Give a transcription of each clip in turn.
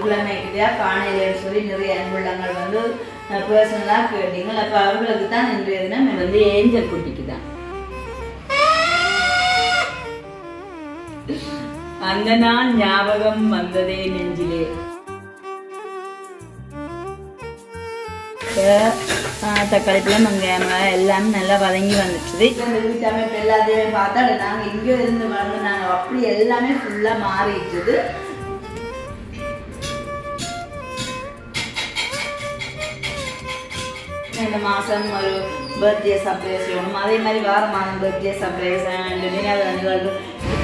உருளைமைக்குதா காணையிலேன்னு சொல்லி நிறைய அன்புள்ளங்கள் வந்து பர்சனலாக கேட்டீங்க அப்போ அவர்களுக்கு தான் இன்றைய தினம் வந்து ஏஞ்சல் குட்டிக்கு தான் அந்த நாள் ஞாபகம் வந்ததே நெஞ்சிலே தக்காளி பழம் வெங்காயம் எல்லாமே நல்லா வதங்கி வந்துடுச்சு இந்த வீட்டமைப்பு எல்லாத்தையுமே பார்த்தா நாங்கள் இங்கே இருந்து வந்து நாங்கள் அப்படி எல்லாமே ஃபுல்லாக மாறிட்டுது இந்த மாதம் ஒரு பர்த்டே சர்ப்ரைஸ் செய்யணும் அதே மாதிரி வார மாதம் பர்த்டே சர்ப்ரைஸ் நினைவு நிகழ்வு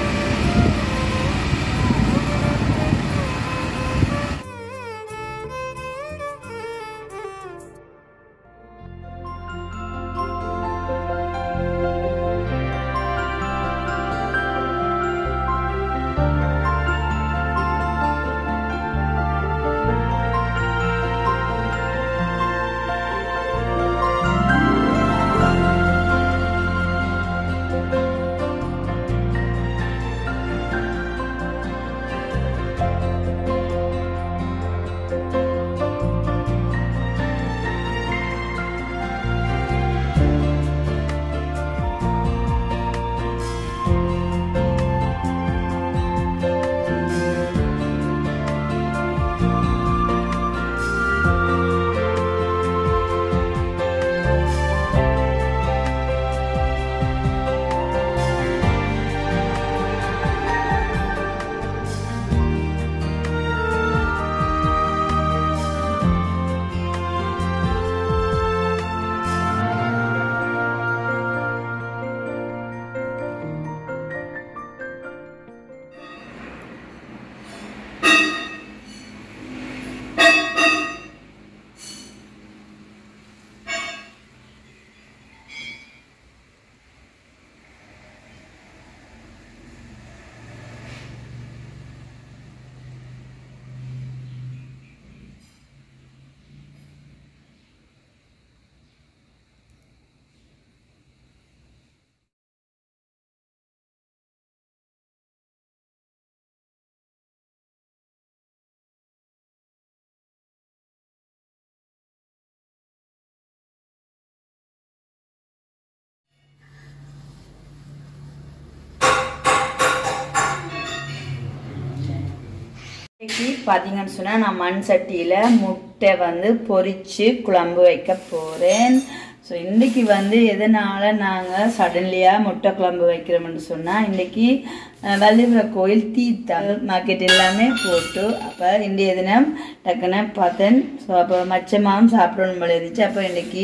இன்னைக்கு பார்த்தீங்கன்னு சொன்னால் நான் மண் சட்டியில் முட்டை வந்து பொரித்து குழம்பு வைக்க போகிறேன் ஸோ இன்றைக்கி வந்து எதனால் நாங்கள் சடன்லியாக முட்டை குழம்பு வைக்கிறோம்னு சொன்னால் இன்றைக்கி வள்ளிபுர கோயில் தீத்தா மார்க்கெட் எல்லாமே போட்டு அப்போ இன்றைய தினம் டக்குன்னு பார்த்தேன் ஸோ அப்போ மச்சமாவும் சாப்பிடணும் போல இருந்துச்சு அப்போ இன்றைக்கி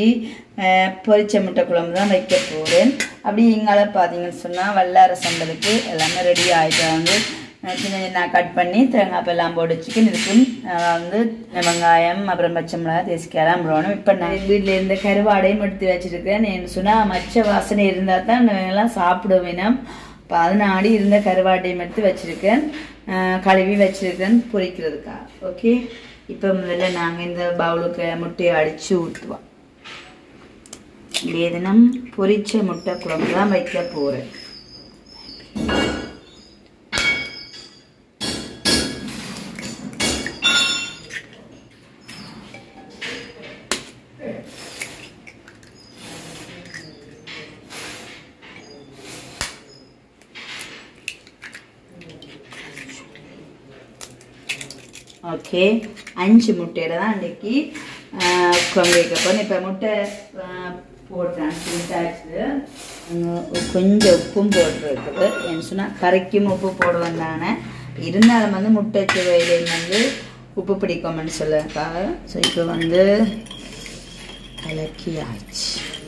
பொரிச்ச முட்டை குழம்பு தான் வைக்க போகிறேன் அப்படி இங்கால பார்த்தீங்கன்னு சொன்னால் வல்லார சம்பலுக்கு எல்லாமே ரெடி ஆகிட்டு வந்து சின்ன சின்ன கட் பண்ணி தேங்காய் எல்லாம் போட்டு சிக்கன் இருக்கும் வந்து வெங்காயம் அப்புறம் பச்சை மிளகா தேசிக்காயெல்லாம் போடணும் இப்போ நான் வீட்டில் இருந்த கருவாடையும் எடுத்து வச்சிருக்கேன் என்ன சொன்னால் மச்ச வாசனை இருந்தால் தான் எல்லாம் சாப்பிடுவேனும் இப்போ அதனாடி இருந்த கருவாட்டையும் எடுத்து வச்சிருக்கேன் கழுவி வச்சிருக்கேன் பொரிக்கிறதுக்கா ஓகே இப்போ முதல்ல நாங்கள் இந்த பவுலுக்கு முட்டையை அடித்து ஊற்றுவோம் இதே தினம் பொரிச்ச முட்டை குழம்பு தான் வைக்க போகிறேன் ஓகே அஞ்சு முட்டையில் தான் அன்றைக்கி குழம்பு வைக்க போகிறேன் இப்போ முட்டை போட்டேன் போட்டாச்சு கொஞ்சம் உப்பும் போட்டுருக்குது என்ன சொன்னால் கறிக்கும் உப்பு போடுவேன் தானே இருந்தாலும் வந்து முட்டை சுவையிலையும் வந்து உப்பு பிடிக்கும்னு சொல்லுறதுக்காக ஸோ இப்போ வந்து கலக்கி ஆச்சு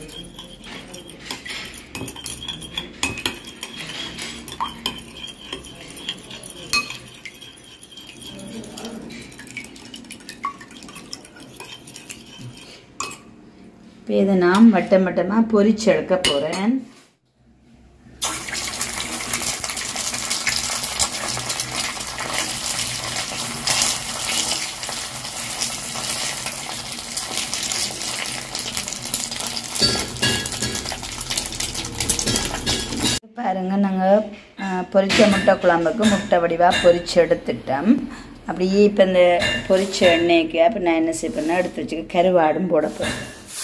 இப்போ இதை நான் வட்டம் வட்டமாக பொரிச்சு எடுக்க போகிறேன் பாருங்க நாங்கள் பொரிச்ச முட்டை குழம்புக்கு முட்டை வடிவாக பொரிச்சு எடுத்துட்டோம் அப்படியே இப்போ இந்த பொரிச்ச எண்ணெய்க்கு அப்போ நான் என்ன செய்ய பண்ணேன் எடுத்து வச்சுக்க கருவாடும் போட போகிறேன்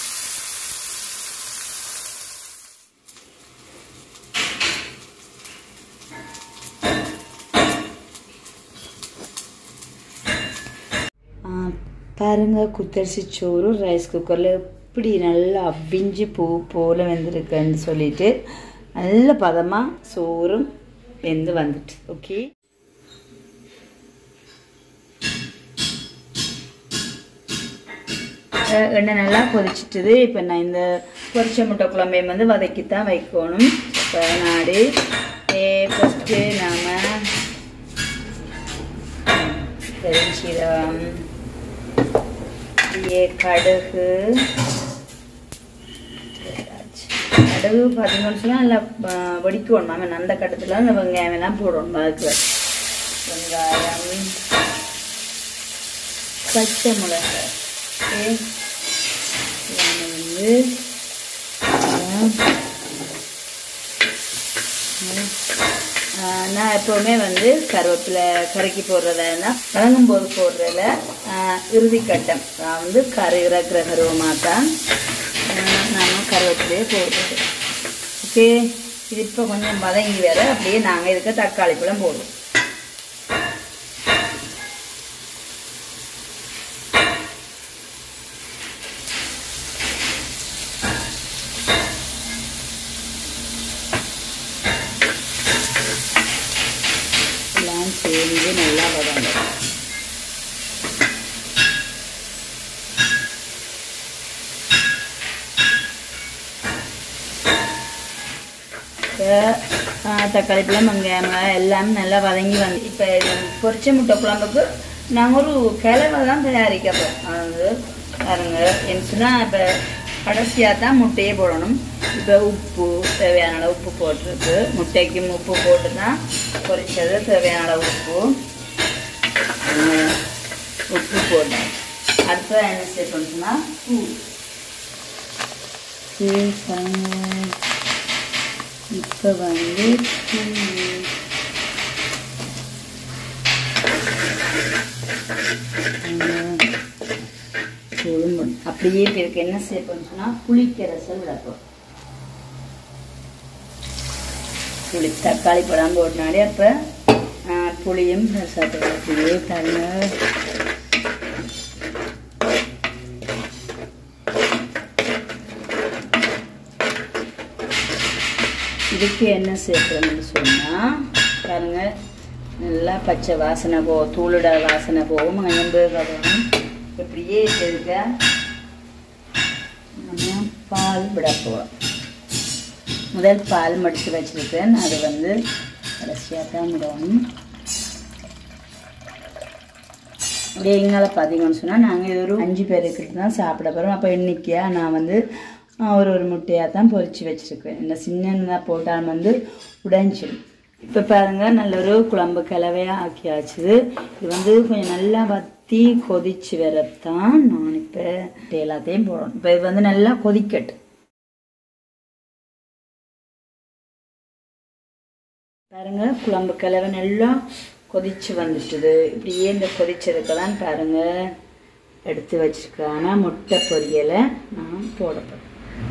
பாருங்க குத்தரிசி சோறு ரைஸ் குக்கரில் எப்படி நல்லா அவிஞ்சு பூ போல் வெந்திருக்குன்னு சொல்லிட்டு நல்ல பதமாக சோறும் வெந்து வந்துட்டு ஓகே எண்ணெய் நல்லா கொதிச்சிட்டுது இப்போ நான் இந்த பொரிச்ச முட்டை குழம்பையும் வந்து வதக்கித்தான் வைக்கணும் இப்போ நாடு ஃபஸ்ட்டு நாம் பெருஞ்சீரகம் அப்படியே கடுகு கடுகு பார்த்தீங்கன்னு சொன்னால் நல்லா வடிக்கணும் நம்ம அந்த கட்டத்தில் அந்த வெங்காயம் எல்லாம் போடணும் அதுக்கு வெங்காயம் பச்சை மிளகாய் வந்து நான் எப்போவுமே வந்து கருவேப்பிலை கறக்கி போடுறதுனா வழங்கும் போது போடுறதுல இறுதி கட்டம் நான் வந்து கரு இறக்குற கருவமாக தான் நாம் கருவேப்பிலையே போடுறது ஓகே இது இப்போ கொஞ்சம் வதங்கி வேற அப்படியே நாங்கள் இதுக்கு தக்காளி பழம் போடுவோம் எல்லாம் சேர்ந்து நல்லா வதங்கும் தக்காளி பழம் வெங்காயம் எல்லாமே நல்லா வதங்கி வந்து இப்போ பொரிச்ச முட்டை குழம்புக்கு நாங்கள் ஒரு கிழவை தான் தயாரிக்க போகிறோம் அது பாருங்க என்ன சொன்னால் இப்போ கடைசியாக தான் முட்டையே போடணும் இப்போ உப்பு தேவையான அளவு உப்பு போட்டிருக்கு முட்டைக்கும் உப்பு போட்டு தான் பொரிச்சது தேவையான அளவு உப்பு உப்பு போட்டேன் அடுத்தது என்ன செய்யணும்னா பூ இப்போ வந்து கொழும்பு அப்படியே இருக்கு என்ன செய்யணும்னு சொன்னால் புளிக்கரசல் விடப்போம் புளி தக்காளி பழம் போட்டினாலே அப்போ புளியும் சாப்பிடுவோம் அப்படியே பாருங்க இதுக்கு என்ன சேர்க்கணும்னு சொன்னால் பாருங்க நல்லா பச்சை வாசனை போ தூளுட வாசனை போகும் அயம்பு கதவும் இப்படியே இருக்க நம்ம பால் விட போகிறோம் முதல் பால் மடித்து வச்சுருக்கேன் அது வந்து கடைசியாக தான் விடணும் அப்படியே எங்களால் பார்த்தீங்கன்னு சொன்னால் நாங்கள் இது ஒரு அஞ்சு பேருக்கிட்ட தான் சாப்பிட போகிறோம் அப்போ இன்னைக்கியாக நான் வந்து ஒரு ஒரு முட்டையாக தான் பொரித்து வச்சுருக்கேன் இந்த சின்னதாக போட்டால் வந்து உடைஞ்சிடும் இப்போ பாருங்கள் நல்ல ஒரு குழம்பு கலவையாக ஆக்கியாச்சுது இது வந்து கொஞ்சம் நல்லா வத்தி கொதிச்சு வரத்தான் நான் இப்போ எல்லாத்தையும் போடணும் இப்போ இது வந்து நல்லா கொதிக்கட்டு பாருங்க குழம்பு கலவை நல்லா கொதிச்சு வந்துட்டுது இப்படியே இந்த கொதிச்சதுக்கு தான் பாருங்க எடுத்து வச்சிருக்கான முட்டை பொரியலை நான் போடப்படும்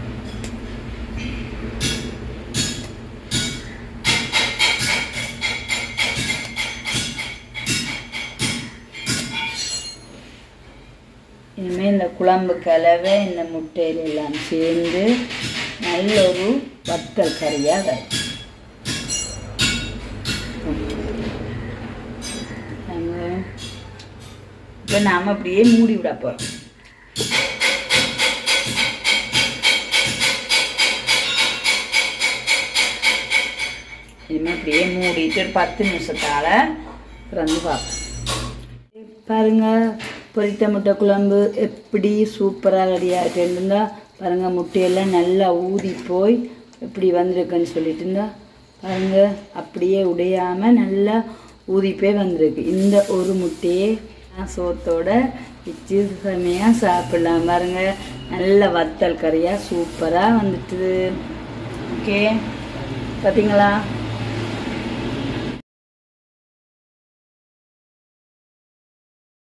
இனிமேல் இந்த குழம்பு கலவை இந்த முட்டையில எல்லாம் சேர்ந்து நல்ல ஒரு வத்தல் கறியாக வரும் இப்போ நாம் அப்படியே மூடி விட போகிறோம் இனிமேல் அப்படியே மூடிட்டு ஒரு பத்து நிமிஷத்தால் திறந்து பார்ப்போம் பாருங்க பொரித்த முட்டை குழம்பு எப்படி சூப்பராக ரெடியாக இருக்குன்னு பாருங்க முட்டையெல்லாம் நல்லா ஊதி போய் எப்படி வந்திருக்குன்னு சொல்லிட்டு இருந்தா பாருங்க அப்படியே உடையாமல் நல்லா ஊதி போய் வந்திருக்கு இந்த ஒரு முட்டையே சோத்தோட வச்சு செமையாக சாப்பிடலாம் பாருங்க நல்ல வத்தல் கறியாக சூப்பராக வந்துட்டுது ஓகே பார்த்தீங்களா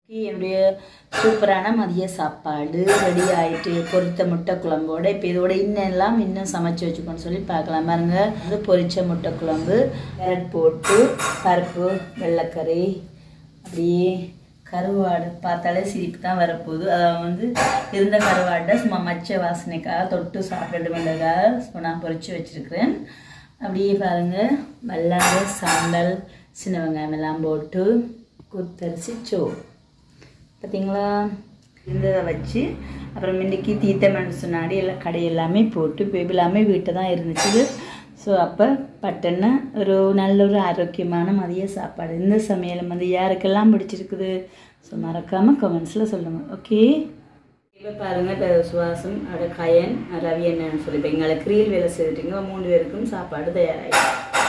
என்னுடைய சூப்பரான மதிய சாப்பாடு ரெடி ஆயிட்டு பொரித்த முட்டை குழம்போட இப்போ இதோட இன்னும் எல்லாம் இன்னும் சமைச்சு வச்சுக்கோன்னு சொல்லி பார்க்கலாம் பாருங்க அது பொரிச்ச முட்டை குழம்பு கேரட் போட்டு பருப்பு வெள்ளைக்கறி அப்படியே கருவாடு பார்த்தாலே சிரிப்பு தான் வரப்போகுது அதை வந்து இருந்த கருவாடை சும்மா மச்ச வாசனைக்காக தொட்டு சாப்பிட வேண்டியதாக நான் பொரிச்சு வச்சுருக்கிறேன் அப்படியே பாருங்க வெள்ளாடு சாம்பல் சின்ன வெங்காயம் எல்லாம் போட்டு குத்தரிசி சோறு பார்த்தீங்களா இருந்ததை வச்சு அப்புறம் இன்னைக்கு தீத்தமன்னு சொன்னாடி எல்லாம் கடை எல்லாமே போட்டு பேபி எல்லாமே வீட்டை தான் இருந்துச்சு ஸோ அப்போ பட்டுன்னு ஒரு நல்ல ஒரு ஆரோக்கியமான மதிய சாப்பாடு இந்த சமையல் வந்து யாருக்கெல்லாம் பிடிச்சிருக்குது ஸோ மறக்காமல் கமெண்ட்ஸில் சொல்லுங்கள் ஓகே இப்போ பாருங்கள் இப்போ சுவாசம் அவட கயன் ரவி என்னன்னு சொல்லி இப்போ எங்களை கிரீல் வேலை செய்துட்டீங்க மூணு பேருக்கும் சாப்பாடு தயாராகிடும்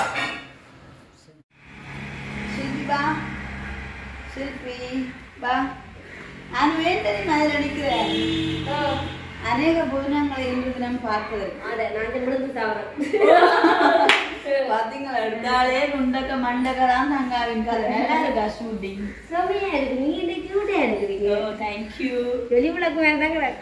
ಶಿಲ್ಪಿ ಬಾ ಶಿಲ್ಪಿ ಬಾ ನಾನು ವೇಟರಿ ಮನೇಲಿ ಅಡಿக்கிறேன் அநேக புதினங்களை இன்றைக்கு நம்ம பார்ப்பது അതെ ഞാൻ ഇവിടുന്ന് സാധനം பாத்தீங்களா எடுத்தாலே குண்டக்க மண்டக்க தான் தங்காவின் கதை நல்லா இருக்கா ஷூட்டிங் செமையா இருக்கு நீங்க இந்த கியூட்டா இருக்கிறீங்க ஓ தேங்க்யூ வெளி விளக்கு வேண்டாம் கிடக்கு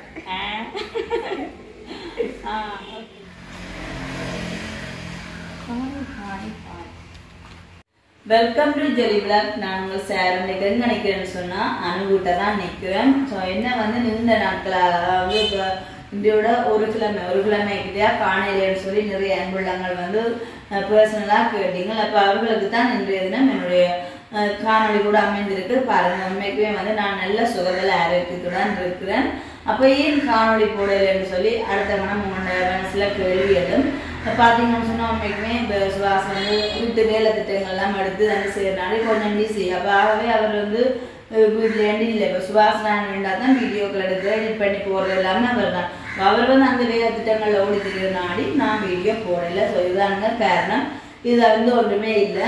வெல்கம் டு ஜெலி பிளாக் நான் உங்கள் சேர் நிற்கிறேன் நினைக்கிறேன்னு சொன்னால் அணுகிட்ட தான் நிற்கிறேன் ஸோ என்ன வந்து நீண்ட நாட்களாக அதாவது இப்போ இந்தியோட ஒரு கிழமை ஒரு கிழமைக்கிட்டே காணையிலேன்னு சொல்லி நிறைய அன்புள்ளங்கள் வந்து பர்சனலாக கேட்டீங்க அப்போ அவர்களுக்கு தான் இன்றைய தினம் என்னுடைய அஹ், காணொளி கூட அமைந்திருக்கு பாருங்க உண்மைக்குமே வந்து நான் நல்ல சுகதல ஆரோக்கியத்துடன் இருக்கிறேன் அப்போ ஏன் காணொளி போடலைன்னு சொல்லி அடுத்த கணம் உங்களோட மனசில் கேள்வி எழும் பார்த்தீங்கன்னு சொன்னால் உண்மைக்குமே இப்போ சுவாசம் வந்து வீட்டு வேலை திட்டங்கள்லாம் எடுத்து வந்து செய்யறதுனால கொஞ்சம் பிஸி அப்போ ஆகவே அவர் வந்து வீட்டில் ஏண்டி இல்லை இப்போ சுபாஷ் வேண்டாம் தான் வீடியோக்கள் எடுத்து எடிட் பண்ணி போடுறது எல்லாமே அவர் தான் அவர் வந்து அந்த வேலை திட்டங்களில் ஓடி திரியறனாடி நான் வீடியோ போடலை ஸோ இதுதானுங்க காரணம் இதில் வந்து ஒன்றுமே இல்லை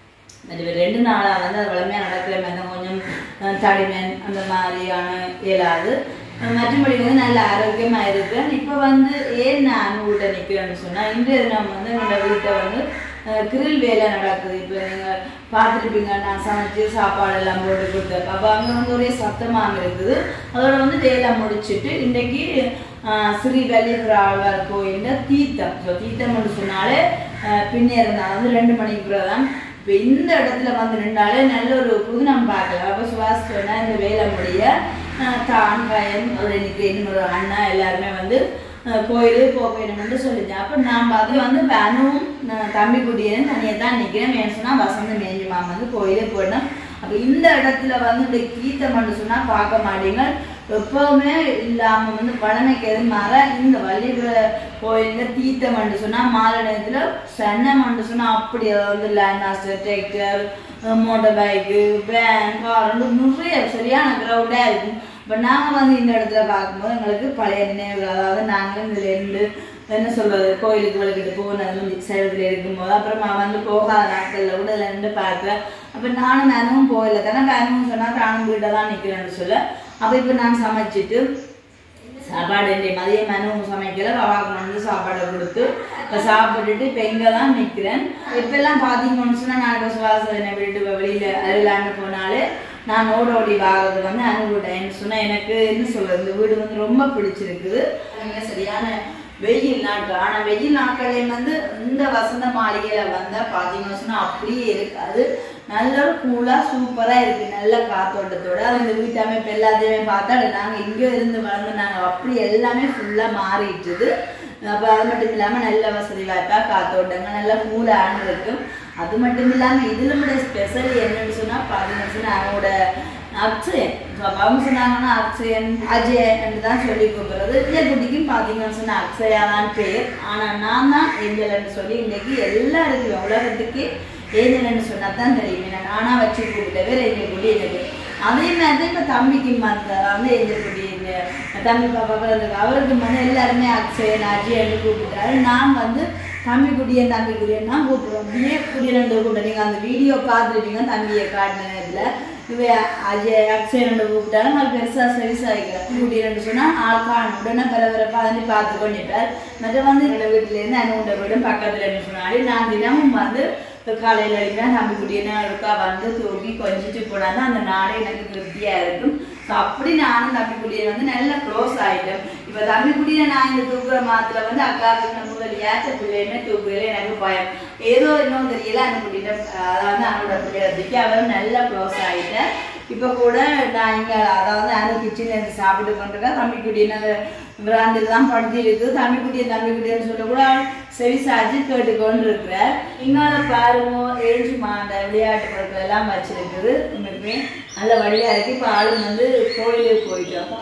அது ரெண்டு நாளாக வந்து அது வளமையாக நடக்கிற மாதிரி தான் கொஞ்சம் அஹ், தடிமன் அந்த மாதிரியான இயலாது அஹ், மற்றபடி வந்து நல்ல ஆரோக்கியமாக இருக்கேன் இப்போ வந்து ஏன் நான் வீட்டை நிற்கிறேன்னு சொன்னால் இன்றைய தினம் வந்து என்னோட வீட்டை வந்து கிரில் வேலை நடக்குது இப்போ நீங்கள் பார்த்துருப்பீங்க நான் சமைச்சு சாப்பாடு எல்லாம் போட்டு கொடுத்தேன் அப்போ அங்கே வந்து ஒரே சத்தமாக இருக்குது அதோட வந்து வேலை முடிச்சுட்டு இன்றைக்கு அஹ், ஸ்ரீ வலிபுர ஆழ்வார் கோயிலில் தீர்த்தம் ஸோ தீர்த்தம்னு சொன்னாலே அஹ், பின்னே இருந்தால் வந்து ரெண்டு மணிக்கு பிறகு தான் இப்போ இந்த இடத்துல வந்து நின்றாலே நல்ல ஒரு புதுனம் பார்க்கலாம் அப்போ சுபாஷ் சொன்னா இந்த வேலை முடிய அஹ், தான் பையன் ஒரு இன்னைக்கு இன்னொரு அண்ணா எல்லாருமே வந்து அஹ், கோயில் போக்கணும்னு சொல்லிட்டேன் அப்போ நான் பார்த்து வந்து வேனும் தம்பி குட்டியனும் தனியாக தான் நிற்கிறேன் ஏன்னு சொன்னால் வசந்த மேஞ்சி மாமா வந்து கோயிலே போயிடணும் அப்போ இந்த இடத்துல வந்து இந்த கீர்த்தம் மட்டும் சொன்னால் பார்க்க மாட்டீங்க எப்பவுமே இல்லாம வந்து பழமைக்கு எது மாற இந்த வள்ளிபுர கோயில்ல தீர்த்தம் மண்டு சொன்னா மாலை நேரத்துல சென்னை மண்டு சொன்னா அப்படி அதாவது land master tractor motor bike van car நிறைய சரியான கிரௌண்டா இருக்கும் இப்போ நாங்கள் வந்து இந்த இடத்துல பார்க்கும்போது எங்களுக்கு பழைய நினைவுகள் அதாவது நாங்கள் இதுல இருந்து என்ன சொல்றது கோயிலுக்கு விளக்கிட்டு போனது சேலத்தில் இருக்கும்போது அப்புறமா வந்து போகாத நாட்களில் கூட இதில் நின்று பார்க்குறேன் அப்போ நானும் நானும் போகல தானே வேணும் சொன்னால் தானும் வீட்டை தான் நிற்கிறேன்னு சொல்ல அப்போ இப்போ நான் சமைச்சிட்டு சாப்பாடு இல்லை மதிய மெனு சமைக்கல ரவாக்கு வந்து சாப்பாடை கொடுத்து இப்போ சாப்பிட்டுட்டு இப்போ இங்கே தான் நிற்கிறேன் இப்போல்லாம் பார்த்தீங்கன்னு சொன்னால் நான் இப்போ சுவாசம் என்னை விட்டுட்டு இப்போ வெளியில் அருளாண்டு போனாலே நான் ஓட ஓடி வாரது வந்து அனுபவிட்டேன் சொன்னால் எனக்கு என்ன சொல்கிறது இந்த வீடு வந்து ரொம்ப பிடிச்சிருக்குது அங்கே சரியான வெயில் நாட்கள் ஆனால் வெயில் நாட்களையும் வந்து இந்த வசந்த மாளிகையில் வந்தால் பார்த்தீங்கன்னு சொன்னால் அப்படியே இருக்காது நல்ல ஒரு கூலாக சூப்பராக இருக்குது நல்ல காத்தோட்டத்தோட அது இந்த வீட்டு அமைப்பு எல்லாத்தையுமே பார்த்தா நாங்கள் இங்கே இருந்து வளர்ந்து நாங்கள் அப்படி எல்லாமே ஃபுல்லாக மாறிட்டுது அப்போ அது மட்டும் இல்லாமல் நல்ல வசதி வாய்ப்பாக காத்தோட்டங்கள் நல்ல கூலான இருக்கும் அது மட்டும் இல்லாமல் இதில் கூட ஸ்பெஷல் என்னன்னு சொன்னால் பார்த்தீங்கன்னு சொன்னால் அவங்களோட அக்ஷயன் ஸோ அப்போ அவங்க சொன்னாங்கன்னா அக்ஷயன் அஜயன் என்று தான் சொல்லி கூப்பிடுறது விஜய் குட்டிக்கும் பார்த்தீங்கன்னு சொன்னால் அக்ஷயா தான் பேர் ஆனால் நான் தான் ஏஞ்சல்னு சொல்லி இன்னைக்கு எல்லாருக்கும் உலகத்துக்கு ஏஞ்சல்னு சொன்னா தான் தெரியும் ஏன்னா நானா வச்சு கூப்பிட்ட பேர் ஏஞ்சல் குட்டி எனக்கு அதே மாதிரி தான் இப்போ தம்பிக்கு மந்த வந்து ஏஞ்சல் குட்டி இந்த தம்பி பாப்பா பிறந்தது அவருக்கு வந்து எல்லாருமே அக்ஷயன் அஜயன் கூப்பிட்டாரு நான் வந்து தம்பி குட்டியன் தம்பி குட்டியன் தான் கூப்பிடுவோம் அப்படியே குட்டியன் கூப்பிட்டேன் நீங்கள் அந்த வீடியோ பார்த்துருப்பீங்க தம்பியை காட்டின நேரத்தில் இவ அஜய் அக்ஷய் ரெண்டு கூப்பிட்டாலும் நான் பெருசாக சரிசாகிக்கிறேன் கூட்டி ரெண்டு சொன்னால் ஆள் காணும் உடனே பரபரப்பாக வந்து பார்த்து கொண்டிருப்பார் மற்ற வந்து எங்கள் வீட்டிலேருந்து அண்ணன் வீடும் பக்கத்தில் என்ன சொன்னாலும் நான் தினமும் வந்து காலையில் எழுந்தா தம்பி குட்டினா இருக்கா வந்து தூக்கி கொஞ்சிட்டு போனா தான் அந்த நாளே எனக்கு திருப்தியா இருக்கும் ஸோ அப்படி நானும் தம்பி குட்டியை வந்து நல்லா க்ளோஸ் ஆயிட்டேன் இப்போ தம்பி குட்டியை நான் இந்த தூக்குற மாத்துல வந்து அக்காவுக்கு முதல் ஏற்ற பிள்ளைன்னு தூக்குறதுல எனக்கு பயம் ஏதோ இன்னும் தெரியல அந்த குட்டிகிட்ட அதாவது அவனோட பிள்ளைகளுக்கு அவரும் நல்லா க்ளோஸ் ஆயிட்டேன் இப்போ கூட நான் இங்கே அதாவது அந்த கிச்சனில் இருந்து சாப்பிட்டு கொண்டிருக்கேன் தம்பி குட்டின்னு அந்த பிராந்தில் தான் படுத்தி இருக்குது தம்பி குட்டியை தம்பி குட்டின்னு சொல்ல கூட செவி சாய்ச்சி கேட்டுக்கொண்டு இருக்கிறேன் இங்கால பாருங்க எழுச்சிமா அந்த விளையாட்டு பொருட்கள் எல்லாம் வச்சிருக்குது உண்மைக்குமே நல்ல வழியாக இருக்கு இப்போ ஆளுங்க வந்து கோயிலுக்கு போயிட்டோம்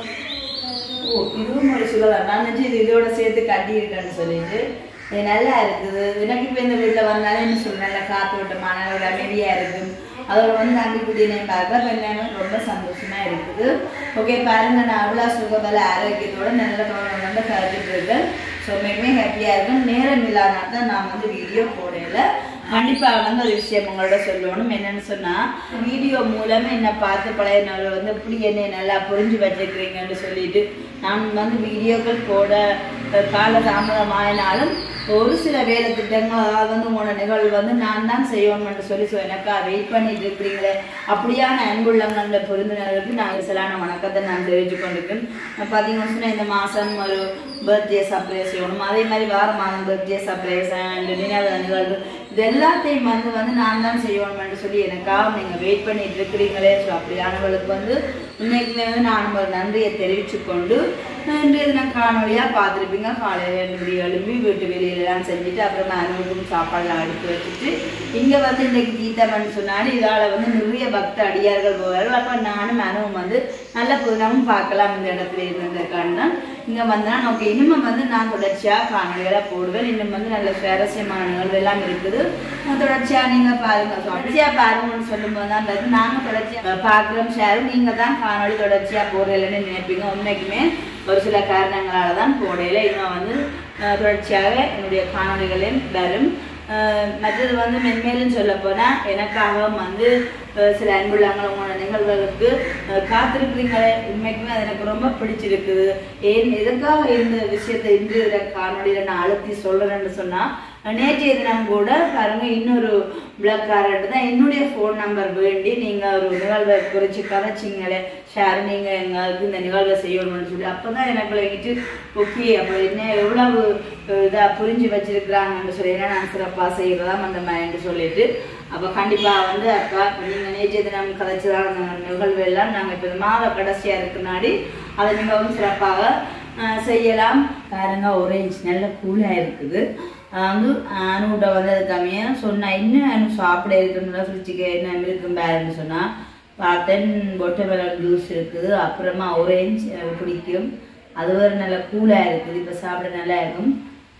ஓ இதுவும் ஒரு சுலதான் நான் நினச்சி இது இதோட சேர்த்து கட்டியிருக்கேன்னு சொல்லிட்டு இது நல்லா இருக்குது எனக்கு இப்போ இந்த வீட்டில் வந்தாலும் என்ன சொல்ல நல்லா காற்று விட்டமான ஒரு அமைதியாக இருக்கும் அதோட வந்து தம்பி குட்டினை பார்க்க பெண்ணு ரொம்ப சந்தோஷமா இருக்குது ஓகே பாருங்க நான் அவ்வளோ சுகபல ஆரோக்கியத்தோட நல்ல தோணம் வந்து கருத்துட்டு இருக்கேன் ஸோ மிகவும் ஹாப்பியாக இருக்கும் நேரம் இல்லாதனால தான் நான் வந்து வீடியோ போடல கண்டிப்பாக வந்து ஒரு விஷயம் உங்களோட சொல்லணும் என்னன்னு சொன்னால் வீடியோ மூலமாக என்னை பார்த்து பழைய நாள் வந்து இப்படி என்னை நல்லா புரிஞ்சு வச்சிருக்கிறீங்கன்னு சொல்லிட்டு நான் வந்து வீடியோக்கள் போட அஹ், கால தாமதமாயினாலும் ஒரு சில வேலை திட்டங்கள் அதாவது வந்து உங்களோட நிகழ்வு வந்து நான் தான் செய்யணும்னு சொல்லி ஸோ எனக்கா வெயிட் பண்ணிட்டு இருக்கிறீங்களே அப்படியான அன்புள்ளங்கள புரிந்துணர்வுக்கு நான் சிலான வணக்கத்தை நான் தெரிவித்து கொண்டிருக்கேன் பார்த்தீங்கன்னு சொன்னால் இந்த மாதம் ஒரு பர்த்டே சர்ப்ரைஸ் செய்யணும் அதே மாதிரி வார மாதம் பர்த்டே சர்ப்ரைஸ் அண்ட் நினைவு நிகழ்வு இது எல்லாத்தையும் வந்து வந்து நான் தான் செய்யணும்னு சொல்லி எனக்காக நீங்கள் வெயிட் பண்ணிட்டு இருக்கிறீங்களே ஸோ அப்படியானவர்களுக்கு வந்து இன்னைக்குமே வந்து நான் ஒரு நன்றியை தெரிவித்து கொண்டு இன்றைய தினம் காணொலியாக பார்த்துருப்பீங்க காலையில் ரெண்டு மணி எழுப்பி வீட்டு வெளியிலலாம் செஞ்சுட்டு அப்புறம் அனுபவம் சாப்பாடுலாம் எடுத்து வச்சுட்டு இங்கே வந்து இன்றைக்கு தீத்தமன் சொன்னாலும் இதால் வந்து நிறைய பக்த அடியார்கள் போவார்கள் அப்போ நானும் அனுபவம் வந்து நல்ல புதினமும் பார்க்கலாம் இந்த இடத்துல இருந்ததுக்கான இங்கே வந்தா ஓகே இன்னும் வந்து நான் தொடர்ச்சியாக காணொலிகளை போடுவேன் இன்னும் வந்து நல்ல சுவாரஸ்யமான நிகழ்வு எல்லாம் இருக்குது நான் தொடர்ச்சியாக நீங்கள் பாருங்க தொடர்ச்சியாக பாருங்கன்னு சொல்லும்போது தான் பார்த்து நாங்கள் தொடர்ச்சியாக பார்க்குறோம் ஷேர் நீங்கள் தான் காணொலி தொடர்ச்சியாக போடுறீங்கன்னு நினைப்பீங்க உண்மைக்குமே ஒரு சில காரணங்களால தான் போடையில இன்னும் வந்து அஹ், தொடர்ச்சியாக என்னுடைய காணொலிகளையும் வரும் அஹ், மற்றது வந்து மென்மேலும் சொல்ல போனால் எனக்காகவும் வந்து அஹ், சில அன்புள்ளங்கள் உங்களோட நிகழ்வுகளுக்கு அஹ், காத்திருக்கிறீங்களே உண்மைக்குமே அது எனக்கு ரொம்ப பிடிச்சிருக்குது ஏன் எதுக்காக இந்த விஷயத்தை இன்று இதில் காணொலியில் நான் அழுத்தி சொல்கிறேன்னு சொன்னால் நேற்றைய தினம் கூட பாருங்க இன்னொரு பிளக்காரர்கிட்ட தான் என்னுடைய ஃபோன் நம்பர் வேண்டி நீங்கள் ஒரு நிகழ்வை குறித்து கதைச்சிங்களே ஷேர் நீங்கள் எங்களுக்கு இந்த நிகழ்வை செய்யணும்னு சொல்லி அப்போ தான் எனக்கு விளங்கிட்டு ஓகே அப்போ என்ன எவ்வளவு இதாக புரிஞ்சு வச்சிருக்கிறாங்கன்னு சொல்லி ஏன்னா நான் சிறப்பாக செய்கிறதாம் அந்த மாதிரின்னு சொல்லிட்டு அப்போ கண்டிப்பாக வந்து அக்கா நீங்கள் நேற்றைய தினம் கதைச்சதான அந்த நிகழ்வு எல்லாம் நாங்கள் இப்போ இந்த மாத கடைசியாக இருக்குனாடி அதை மிகவும் சிறப்பாக அஹ், செய்யலாம் பாருங்க ஒரேஞ்ச் நல்ல கூலாக இருக்குது வந்து அனுகிட்ட வந்து அது கம்மியாக சொன்னா இன்னும் அனு சாப்பிட இருக்குன்னு ஃப்ரிட்ஜுக்கு என்ன இருக்கும் பேருன்னு சொன்னா பார்த்தேன் பொட்டமெலன் ஜூஸ் இருக்குது அப்புறமா ஒரேஞ்ச் எனக்கு பிடிக்கும் அது வேறு நல்லா கூலாக இருக்குது இப்போ சாப்பிட நல்லா இருக்கும்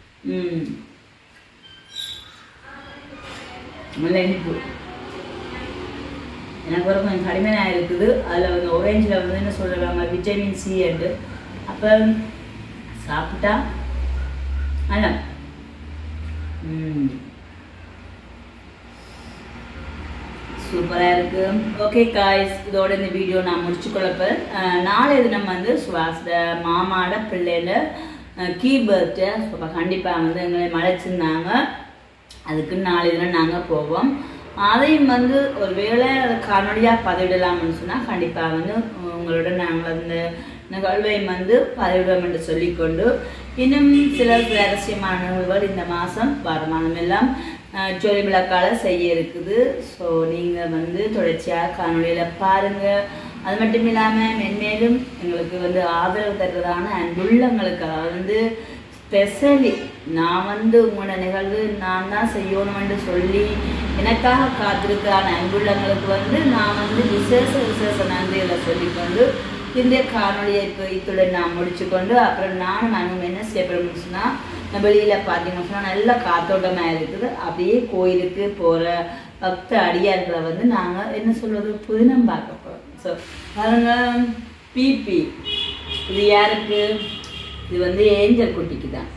ம் நல்ல இனிப்பு எனக்கு ஒரு கொஞ்சம் கடுமையாக இருக்குது அதில் வந்து ஒரேஞ்சில் வந்து என்ன சொல்கிறாங்க விட்டமின் சி அண்டு அப்போ சாப்பிட்டா நல்லா ம் சூப்பராக இருக்கு ஓகே காய்ஸ் இதோட இந்த வீடியோ நான் முடிச்சு கொள்ளப்பேன் நாளை தினம் வந்து சுவாச மாமாட பிள்ளையில கீ பர்த்டே கண்டிப்பாக வந்து எங்களை மலைச்சிருந்தாங்க அதுக்கு நாளை தினம் நாங்கள் போவோம் அதையும் வந்து ஒரு வேளை காணொலியாக பதிவிடலாம்னு சொன்னால் கண்டிப்பாக வந்து உங்களோட நாங்கள் அந்த நிகழ்வை வந்து பதிவிடுவோம் என்று சொல்லிக்கொண்டு இன்னும் சில சுவாரஸ்யமான நிகழ்வுகள் இந்த மாதம் வார மாதம் எல்லாம் ஜோலி விளக்கால செய்ய இருக்குது ஸோ நீங்கள் வந்து தொடர்ச்சியாக காணொலியில் பாருங்கள் அது மட்டும் இல்லாமல் மென்மேலும் எங்களுக்கு வந்து ஆதரவு தருவதான அன்புள்ளங்களுக்கு அதாவது வந்து ஸ்பெஷலி நான் வந்து உங்களோட நிகழ்வு நான் தான் செய்யணும்னு சொல்லி எனக்காக காத்திருக்கிறான அன்புள்ளங்களுக்கு வந்து நான் வந்து விசேஷ விசேஷ நன்றிகளை சொல்லிக்கொண்டு இந்த காணொலியை இப்போ இத்துடன் நான் முடிச்சுக்கொண்டு அப்புறம் நானும் நானும் என்ன செய்யப்படும்னு சொன்னால் வெளியில் பார்த்தீங்கன்னு சொன்னால் நல்ல காத்தோட்டமாக இருக்குது அப்படியே கோயிலுக்கு போகிற பக்த அடியார்களை வந்து நாங்கள் என்ன சொல்வது புதினம் பார்க்க போகிறோம் ஸோ பாருங்க பிபி இது யாருக்கு இது வந்து ஏஞ்சல் குட்டிக்கு தான்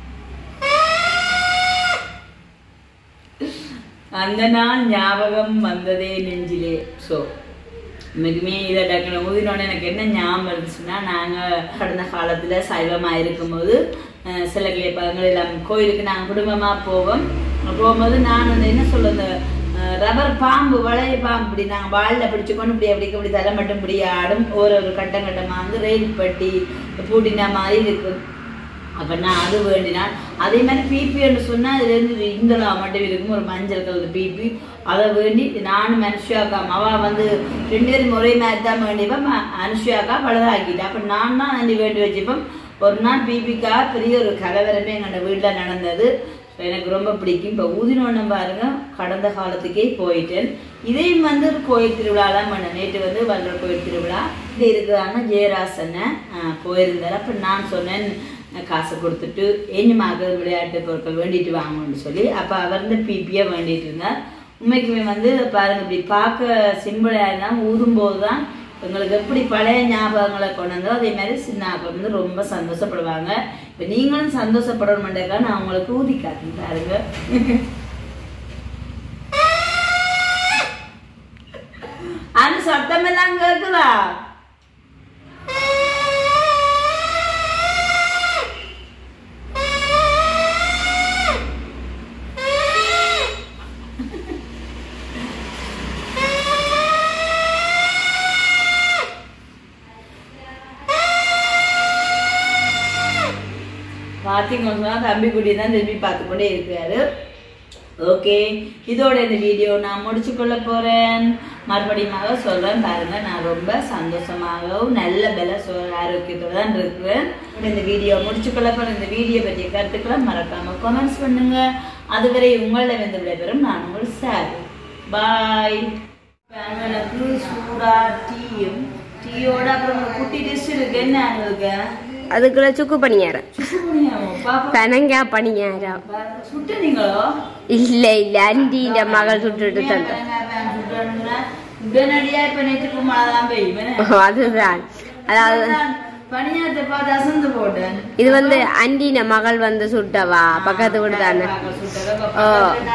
அந்த நாள் ஞாபகம் வந்ததே நெஞ்சிலே ஸோ மிகுமே இதை டக்குனு ஊதினோடனே எனக்கு என்ன ஞாபகம் இருந்துச்சுன்னா நாங்கள் கடந்த காலத்தில் சைவமாக இருக்கும்போது அஹ், சில கிளைப்பங்கள் எல்லாம் கோயிலுக்கு நாங்கள் குடும்பமாக போவோம் போகும்போது நான் வந்து என்ன சொல்ல இந்த அஹ், ரப்பர் பாம்பு வளைய பாம்பு இப்படி நாங்கள் வாழில் பிடிச்சு கொண்டு இப்படி அப்படி இப்படி தலை மட்டும் இப்படி ஆடும் ஒரு ஒரு கட்டம் கட்டமாக வந்து ரயில் பட்டி பூட்டின மாதிரி இருக்கும் அப்ப நான் அது வேண்டினான் அதே மாதிரி பிபின்னு சொன்னா அதுல இருந்து இந்தளா மட்டும் இருக்கும் ஒரு மஞ்சள் கலர் பிபி அதை வேண்டி நானும் மனுஷியாக்கா அவ வந்து ரெண்டு பேரும் ஒரே மாதிரி தான் வேண்டிப்போம் அனுஷியாக்கா பழுதாக்கிட்டா அப்ப நான் தான் வேண்டி வேண்டி வச்சுப்போம் ஒரு நாள் பிபிக்கா பெரிய ஒரு கலவரமே எங்களோட வீட்டுல நடந்தது எனக்கு ரொம்ப பிடிக்கும் இப்போ ஊதினோன்னு பாருங்க கடந்த காலத்துக்கே போயிட்டேன் இதையும் வந்து ஒரு கோயில் திருவிழாலாம் பண்ண நேற்று வந்து வல்ற கோயில் திருவிழா இது இருக்கிறாங்க ஜெயராசனை போயிருந்தார் அப்போ நான் சொன்னேன் அஹ், காசு கொடுத்துட்டு ஏஞ்சுமாக விளையாட்டு பொருட்கள் வேண்டிட்டு வாங்கணும்னு சொல்லி அப்போ அவர் வந்து பிபியாக வேண்டிட்டு இருந்தார் உண்மைக்குமே வந்து பாருங்க இப்படி பார்க்க சிம்பிளாக இருந்தால் ஊதும்போது தான் எங்களுக்கு எப்படி பழைய ஞாபகங்களை கொண்டு வந்தோ அதே மாதிரி சின்ன ஆக்கள் வந்து ரொம்ப சந்தோஷப்படுவாங்க இப்போ நீங்களும் சந்தோஷப்படணுமெண்டக்கா நான் உங்களுக்கு ஊதி காட்டுறேன் பாருங்க அந்த சத்தம் எல்லாம் கேக்குதா பார்த்தீங்கன்னு சொன்னா தம்பி குட்டி தான் திரும்பி பார்த்து கொண்டே இருக்கிறாரு ஓகே இதோட இந்த வீடியோ நான் முடிச்சு கொள்ள போறேன் மறுபடியும் சொல்றேன் பாருங்க நான் ரொம்ப சந்தோஷமாகவும் நல்ல பல சோ ஆரோக்கியத்தோட தான் இருக்கிறேன் இந்த வீடியோ முடிச்சு கொள்ள போறேன் இந்த வீடியோ பற்றிய கருத்துக்களை மறக்காம கமெண்ட்ஸ் பண்ணுங்க அதுவரை உங்களிடம் வந்து விடைபெறும் நான் உங்கள் சார் பாய் எனக்கு சூடா டீயும் டீயோட அப்புறம் ஒரு குட்டி டிஷ் இருக்கு என்ன இருக்கு அதுக்குள்ள சுக்கு பணியாரம் பாப்பா பனங்கா பணியாரம் சுட்டுனீங்களோ இல்ல இல்ல அண்டின்ற மகள் சுட்டுட்டு தந்த உடனடியா இப்ப நேற்றுக்கு மழை தான் பெய்யும் அதுதான் அதாவது பணியாரத்தை பார்த்து அசந்து போட்டேன் இது வந்து அண்டின மகள் வந்து சுட்டவா பக்கத்து வீடு தானே ஓ.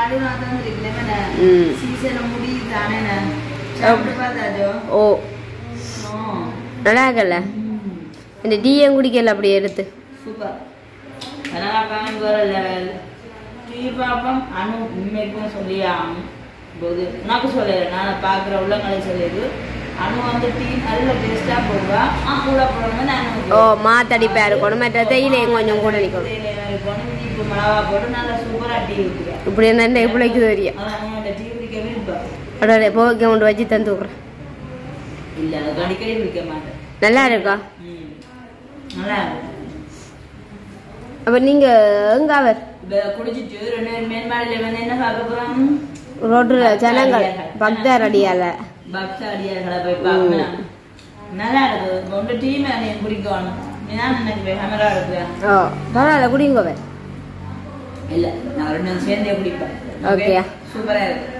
ம். சீசனை முடியுது தானே சாப்பிட்டு பார்த்தாச்சோ ஓ ஓ. நல்லா இருக்கல ம். இந்த டீயும் குடிக்கல அப்படி எடுத்து சூப்பர் கனகாக்கான வேற லெவல் டீ பாப்பம் அனு உண்மைக்கும் சொல்லி ஆகணும் போது உனக்கு சொல்லல நான் பார்க்குற உள்ளங்களை சொல்லியது அனு வந்து டீ நல்ல டேஸ்ட்டாக போடுவா ஆ கூட போடுவோம் நான் ஓ மாத்தடிப்பா இருக்கணும் மற்ற தேயிலையும் கொஞ்சம் கூட நிற்கணும் இப்போ மிளகா போட்டு நல்லா சூப்பராக டீ ஊற்றுவேன் இப்படி என்ன பிள்ளைக்கு தெரியும் அதான் அவனோட டீ குடிக்கவே இருப்பான் அடே போக்க கொண்டு வச்சு தந்து விட்றேன் இல்லை அது அடிக்கடி குடிக்க மாட்டேன் நல்லா இருக்கா ம் நல்லா இருக்கும் அப்ப நீங்க எங்க அவர் இப்ப குடிச்சிட்டு ரெண்டு பேரும் மேன்மாடியில் வந்து என்ன பார்க்க போகிறோம் ரோட்டுல ஜனங்கள் பக்தர் அடியால பக்த அடியார்களை போய் பார்க்கணும் நல்லா இருக்குது ஒன்று டீ மேலே குடிக்கணும் நான் எனக்கு கேமரா எடுக்கிறேன் ஓ பரவாயில்ல குடிங்க அவர் இல்லை நான் ரெண்டு சேர்ந்தே குடிப்பேன் Okay. சூப்பராக இருக்கு